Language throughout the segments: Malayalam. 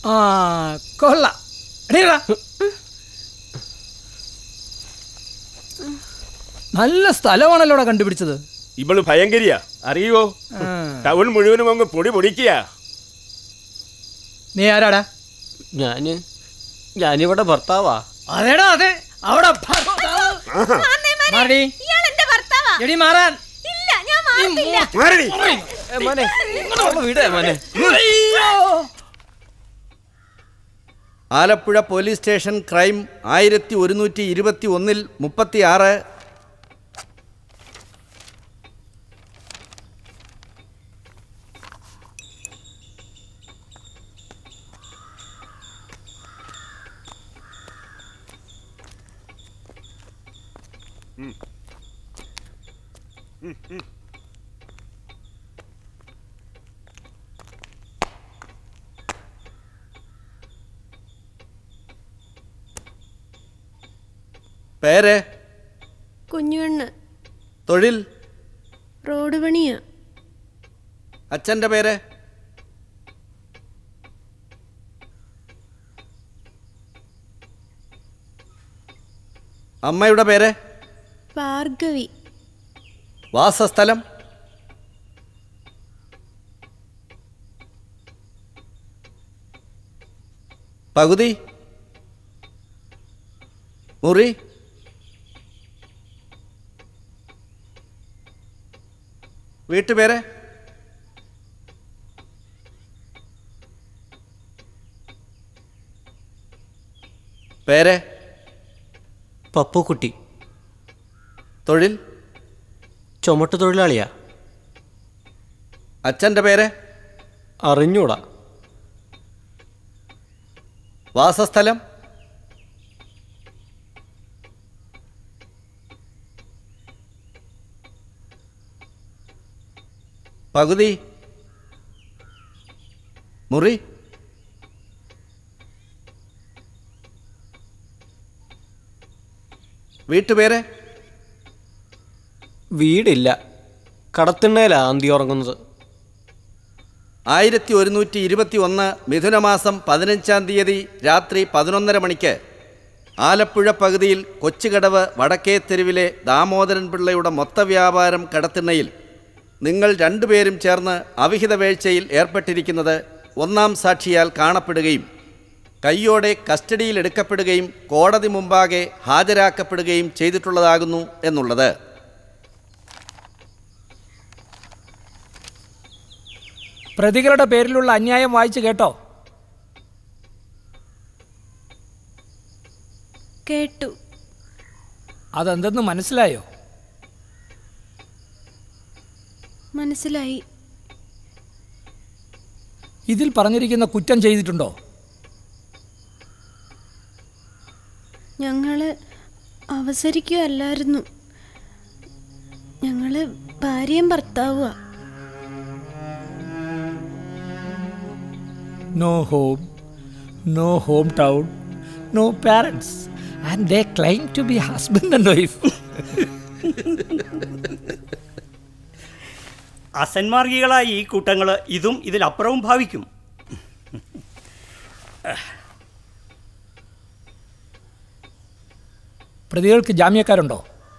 ആ കൊള്ള എടീടാ. നല്ല സ്ഥലമാണല്ലോ ഇവിടെ കണ്ടുപിടിച്ചത് ഇവള് ഭയങ്കരിയാ അറിയോ ആ. ടൗൺ മുഴുവനും അങ്ങ് പൊടി പൊടിക്കുക നീ ആരാടാ ഞാന് ഞാനിവിടെ ഭർത്താവാ അതേടാ അതെ അവിടെ ഭർത്താവ്. മാറടി. ഇയാളെന്റെ ഭർത്താവാ എടി മാറാൻ ഇല്ല ഞാൻ മാറില്ല മാറടി. ഏ, മോനെ അവളെ വിടേ മോനെ അയ്യോ. ആലപ്പുഴ പോലീസ് സ്റ്റേഷൻ ക്രൈം ആയിരത്തി ഒരുന്നൂറ്റി ഇരുപത്തി ഒന്നിൽ മുപ്പത്തി ആറ് പേര് കുഞ്ഞുകണ്ണ് തൊഴിൽ റോഡ് പണിയാ അച്ഛൻ്റെ പേര് അമ്മയുടെ പേര് ഭാർഗവി വാസസ്ഥലം പകുതി മുറി വീട്ടുപേര് പേര് പപ്പുക്കുട്ടി തൊഴിൽ ചുമട്ട് തൊഴിലാളിയാ അച്ഛൻ്റെ പേര് അറിഞ്ഞൂടാ വാസസ്ഥലം പകുതി മുറി വീട്ടുപേര് വീടില്ല കടത്തിണ്ണയിലാ അന്തി ഉറങ്ങുന്നത് ആയിരത്തി ഒരുന്നൂറ്റി ഇരുപത്തി ഒന്ന് മിഥുനമാസം പതിനഞ്ചാം തീയതി രാത്രി പതിനൊന്നര മണിക്ക് ആലപ്പുഴ പകുതിയിൽ കൊച്ചുകടവ് വടക്കേ തെരുവിലെ ദാമോദരൻ പിള്ളയുടെ മൊത്തവ്യാപാരം കടത്തിണ്ണയിൽ നിങ്ങൾ രണ്ടുപേരും ചേർന്ന് അവിഹിത വേഴ്ചയിൽ ഏർപ്പെട്ടിരിക്കുന്നത് ഒന്നാം സാക്ഷിയാൽ കാണപ്പെടുകയും കയ്യോടെ കസ്റ്റഡിയിൽ എടുക്കപ്പെടുകയും കോടതി മുമ്പാകെ ഹാജരാക്കപ്പെടുകയും ചെയ്തിട്ടുള്ളതാകുന്നു എന്നുള്ളത് പ്രതികളുടെ പേരിലുള്ള അന്യായം വായിച്ചു കേട്ടോ കേട്ടു അതെന്തെന്ന് മനസ്സിലായോ മനസ്സിലായി ഇതിൽ പറഞ്ഞിരിക്കുന്ന കുറ്റം ചെയ്തിട്ടുണ്ടോ ഞങ്ങള് അവസരിക്കുകയല്ലായിരുന്നു ഞങ്ങള് ഭാര്യയും ഭർത്താവുക no home no home town no parents and they claim to be husband and wife അസന്മാർഗികളായ ഈ കൂട്ടങ്ങൾ ഇതും ഇതിലപ്പുറവും ഭാവിക്കും പ്രതികൾക്ക് ജാമ്യക്കാരുണ്ടോ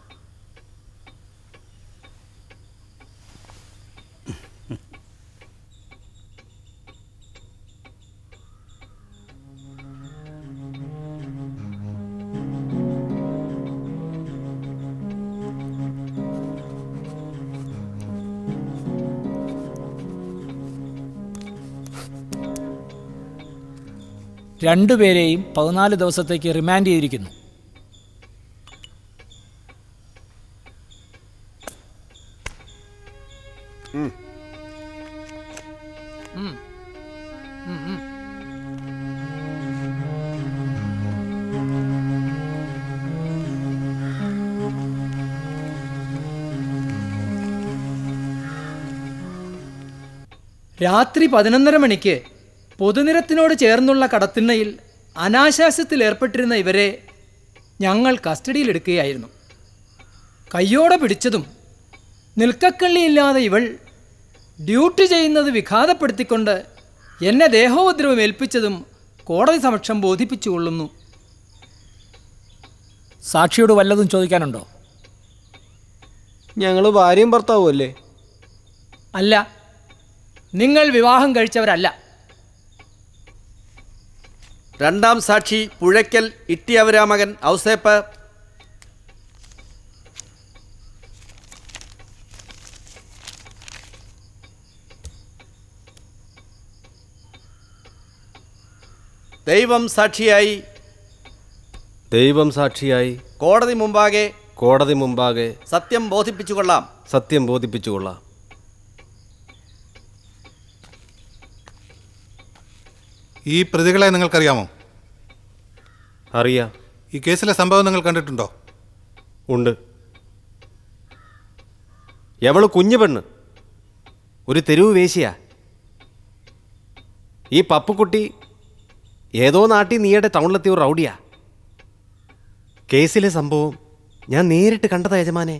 രണ്ടുപേരെയും പതിനാല് ദിവസത്തേക്ക് റിമാൻഡ് ചെയ്തിരിക്കുന്നു രാത്രി പതിനൊന്നര മണിക്ക് പൊതുനിരത്തിനോട് ചേർന്നുള്ള കടത്തിണ്ണയിൽ അനാശാസ്യത്തിൽ ഏർപ്പെട്ടിരുന്ന ഇവരെ ഞങ്ങൾ കസ്റ്റഡിയിലെടുക്കുകയായിരുന്നു കയ്യോടെ പിടിച്ചതും നിൽക്കക്കള്ളിയില്ലാതെ ഇവൾ ഡ്യൂട്ടി ചെയ്യുന്നത് വിഘാതപ്പെടുത്തിക്കൊണ്ട് എന്നെ ദേഹോപദ്രവം ഏൽപ്പിച്ചതും കോടതി സമക്ഷം ബോധിപ്പിച്ചുകൊള്ളുന്നു സാക്ഷിയോട് വല്ലതും ചോദിക്കാനുണ്ടോ ഞങ്ങൾ ഭാര്യയും ഭർത്താവും അല്ലേ അല്ല നിങ്ങൾ വിവാഹം കഴിച്ചവരല്ല രണ്ടാം സാക്ഷി പുഴയ്ക്കൽ ഇട്ടിയവരാമകൻ ഔസേപ്പ് ദൈവം സാക്ഷിയായി ദൈവം സാക്ഷിയായി കോടതി മുമ്പാകെ കോടതി മുമ്പാകെ സത്യം ബോധിപ്പിച്ചുകൊള്ളാം സത്യം ബോധിപ്പിച്ചുകൊള്ളാം ഈ പ്രതികളെ നിങ്ങൾക്കറിയാമോ അറിയാം ഈ കേസിലെ സംഭവം നിങ്ങൾ കണ്ടിട്ടുണ്ടോ ഉണ്ട് എവള് കുഞ്ഞു പെണ്ണ് ഒരു തെരുവ് വേശിയാ ഈ പപ്പുക്കുട്ടി ഏതോ നാട്ടിൽ നീയുടെ ടൗണിലെത്തിയ ഒരു റൗഡിയാ കേസിലെ സംഭവം ഞാൻ നേരിട്ട് കണ്ടതാ യജമാനെ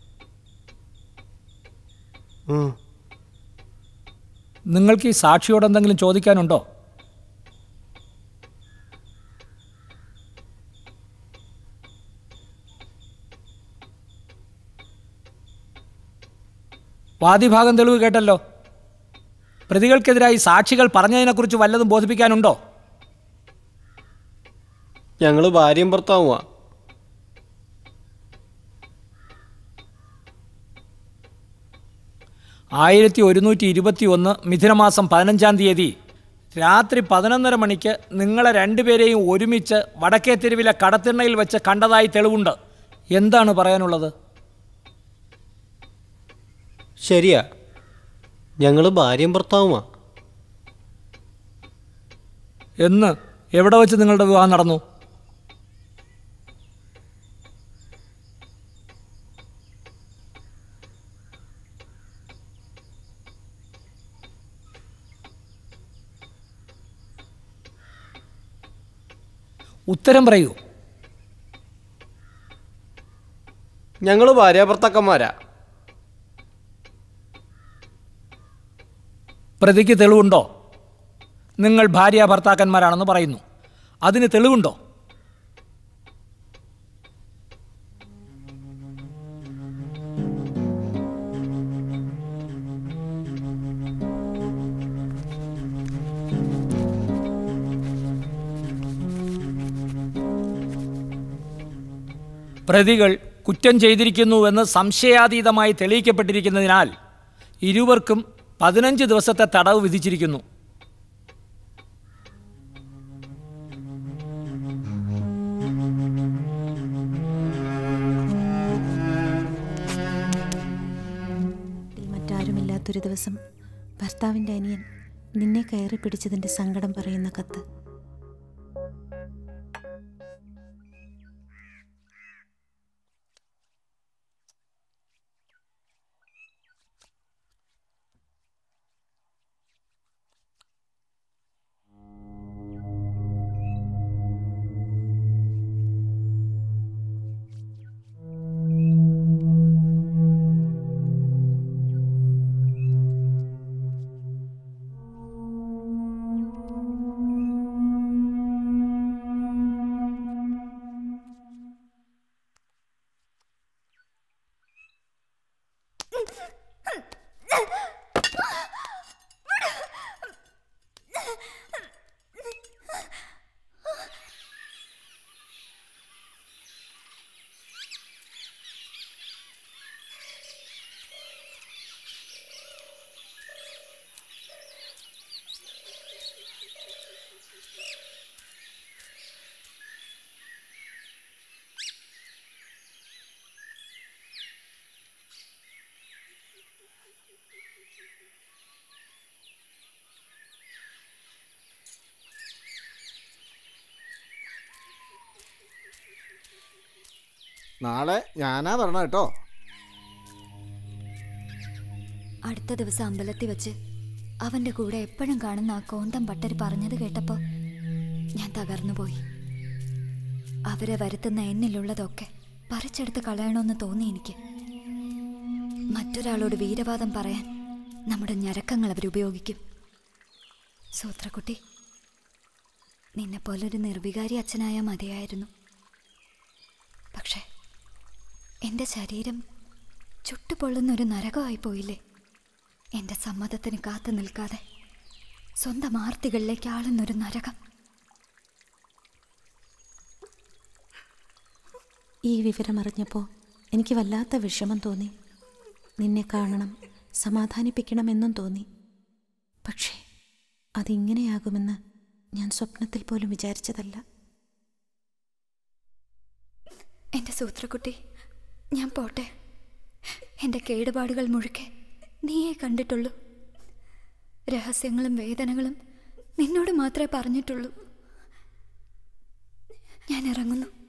ഉം. നിങ്ങൾക്ക് ഈ സാക്ഷിയോട് എന്തെങ്കിലും ചോദിക്കാനുണ്ടോ വാദിഭാഗം തെളിവ് കേട്ടല്ലോ പ്രതികൾക്കെതിരായി സാക്ഷികൾ പറഞ്ഞതിനെക്കുറിച്ച് വല്ലതും ബോധിപ്പിക്കാനുണ്ടോ ഞങ്ങൾ ഭാര്യയും ഭർത്താവുമാ ആയിരത്തി ഒരുന്നൂറ്റി ഇരുപത്തി ഒന്ന് മിഥുനമാസം പതിനഞ്ചാം തീയതി രാത്രി പതിനൊന്നര മണിക്ക് നിങ്ങളെ രണ്ടുപേരെയും ഒരുമിച്ച് വടക്കേ തെരുവിലെ കടത്തിണ്ണയിൽ വെച്ച് കണ്ടതായി തെളിവുണ്ട് എന്താണ് പറയാനുള്ളത് ശരിയാ ഞങ്ങൾ ഭാര്യയും ഭർത്താവുമാ എന്ന് എവിടെ വെച്ച് നിങ്ങളുടെ വിവാഹം നടന്നു ഉത്തരം പറയൂ ഞങ്ങൾ ഭാര്യ ഭർത്താക്കന്മാരാ പ്രതിക്ക് തെളിവുണ്ടോ നിങ്ങൾ ഭാര്യ ഭർത്താക്കന്മാരാണെന്ന് പറയുന്നു അതിന് തെളിവുണ്ടോ പ്രതികൾ കുറ്റം ചെയ്തിരിക്കുന്നുവെന്ന് സംശയാതീതമായി തെളിയിക്കപ്പെട്ടിരിക്കുന്നതിനാൽ ഇരുവർക്കും പതിനഞ്ച് ദിവസത്തെ തടവ് വിധിച്ചിരിക്കുന്നു വീട്ടിൽ മറ്റാരുമില്ലാത്തൊരു ദിവസം ഭർത്താവിൻ്റെ അനിയൻ നിന്നെ കയറി പിടിച്ചതിൻ്റെ സങ്കടം പറയുന്ന കത്ത് നാളെ ഞാനാ വരണം കേട്ടോ അടുത്ത ദിവസം അമ്പലത്തിൽ വെച്ച് അവന്റെ കൂടെ എപ്പോഴും കാണുന്ന ആ കോന്തം പട്ടര് പറഞ്ഞത് കേട്ടപ്പോൾ ഞാൻ തകർന്നു പോയി അവരെ വരുത്തുന്ന എന്നിലുള്ളതൊക്കെ പറിച്ചെടുത്ത് കളയണമെന്ന് തോന്നി എനിക്ക് മറ്റൊരാളോട് വീരവാദം പറയാൻ നമ്മുടെ ഞരക്കങ്ങൾ അവരുപയോഗിക്കും സൂത്രക്കുട്ടി നിന്നെ പോലൊരു നിർവികാരി അച്ഛനായ മതിയായിരുന്നു പക്ഷേ എൻ്റെ ശരീരം ചുട്ടുപൊള്ളുന്നൊരു നരകമായി പോയില്ലേ എൻ്റെ സമ്മതത്തിന് കാത്തു നിൽക്കാതെ സ്വന്തം ആർത്തികളിലേക്ക് ആളുന്നൊരു നരകം ഈ വിവരമറിഞ്ഞപ്പോൾ എനിക്ക് വല്ലാത്ത വിഷമം തോന്നി നിന്നെ കാണണം സമാധാനിപ്പിക്കണമെന്നും തോന്നി പക്ഷേ അതിങ്ങനെയാകുമെന്ന് ഞാൻ സ്വപ്നത്തിൽ പോലും വിചാരിച്ചതല്ല എൻ്റെ സൂത്രക്കുട്ടി ഞാൻ പോട്ടെ എൻ്റെ കേടുപാടുകൾ മുഴുക്കെ നീയേ കണ്ടിട്ടുള്ളൂ രഹസ്യങ്ങളും വേദനകളും നിന്നോട് മാത്രമേ പറഞ്ഞിട്ടുള്ളൂ ഞാൻ ഇറങ്ങുന്നു